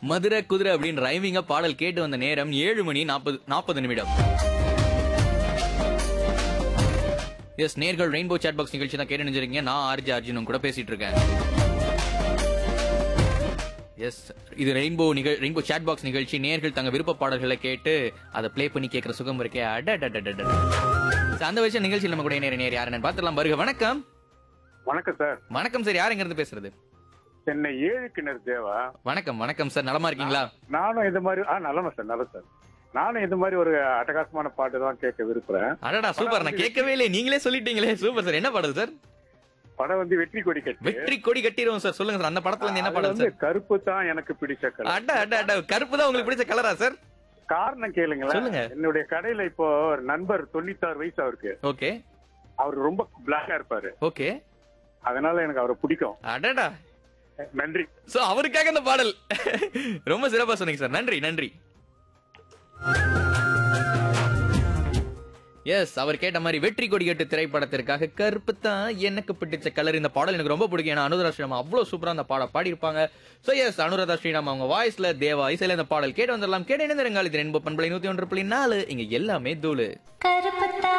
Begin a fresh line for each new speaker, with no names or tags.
மதுரை குதிரை அப்படின்னு ரைமிங்கா பாடல் கேட்டு வந்த நேரம் ஏழு மணி நாற்பது நாற்பது நிமிடம் எஸ் நேர்கள் ரெயின்போ சாட் பாக்ஸ் நிகழ்ச்சி தான் கேட்டு நினைச்சிருக்கீங்க நான் ஆர்ஜி அர்ஜுனும் கூட பேசிட்டு இருக்கேன் எஸ் இது ரெயின்போ நிகழ் ரெயின்போ சாட் பாக்ஸ் நிகழ்ச்சி நேர்கள் தங்க விருப்ப பாடல்களை கேட்டு அதை ப்ளே பண்ணி கேட்கிற சுகம் இருக்கே அட அந்த விஷயம் நிகழ்ச்சியில் நம்ம கூட நேர நேர் யாருன்னு பார்த்துலாம் வருக வணக்கம்
வணக்கம் சார்
வணக்கம் சார் யார் எங்க இருந்து பேசுறது
சென்னை ஏழு கிணறு தேவா
வணக்கம் வணக்கம் சார் நலமா இருக்கீங்களா
நானும் இந்த மாதிரி ஆ நல்லமா சார் நல்ல சார் நானும் இந்த மாதிரி ஒரு அட்டகாசமான பாட்டு தான் கேட்க விரும்புறேன்
அடடா சூப்பர் நான் கேட்கவே இல்லை நீங்களே சொல்லிட்டீங்களே சூப்பர் சார் என்ன பாடல் சார்
படம் வந்து வெற்றி கொடி கட்டு
வெற்றி கொடி கட்டிடுவோம் சார் சொல்லுங்க சார் அந்த படத்துல இருந்து என்ன
அதுல
பாடல்
வந்து
சார்
கருப்பு தான் எனக்கு பிடிச்ச கலர்
அட அட அட கருப்பு தான் உங்களுக்கு பிடிச்ச கலரா சார்
காரணம் கேளுங்களேன்
சொல்லுங்க.
என்னுடைய கடையில இப்போ ஒரு நண்பர் தொண்ணூத்தாறு வயசு அவருக்கு
ஓகே
அவர் ரொம்ப பிளாக்கா இருப்பாரு
ஓகே
அதனால எனக்கு அவரை பிடிக்கும்
அடடா
நன்றி
சோ அவருக்காக இந்த பாடல் ரொம்ப சிறப்பா சொன்னீங்க சார் நன்றி நன்றி எஸ் அவர் கேட்ட மாதிரி வெற்றி கொடிகட்டு திரைப்படத்திற்காக கருப்பு தான் எனக்கு பிடிச்ச கலர் இந்த பாடல் எனக்கு ரொம்ப பிடிக்கும் ஏன்னா அனுராதா ஸ்ரீராம் அவ்வளவு சூப்பரா அந்த பாட பாடியிருப்பாங்க சோ எஸ் அனுராதா ஸ்ரீராம் அவங்க வாய்ஸ்ல தேவா இசையில இந்த பாடல் கேட்டு வந்துடலாம் கேட்டு இணைந்திருங்கள் இது ரென்பு பண்பலை நூத்தி ஒன்று புள்ளி நாலு இங்க எல்லாமே தூளு
கருப்புத்தா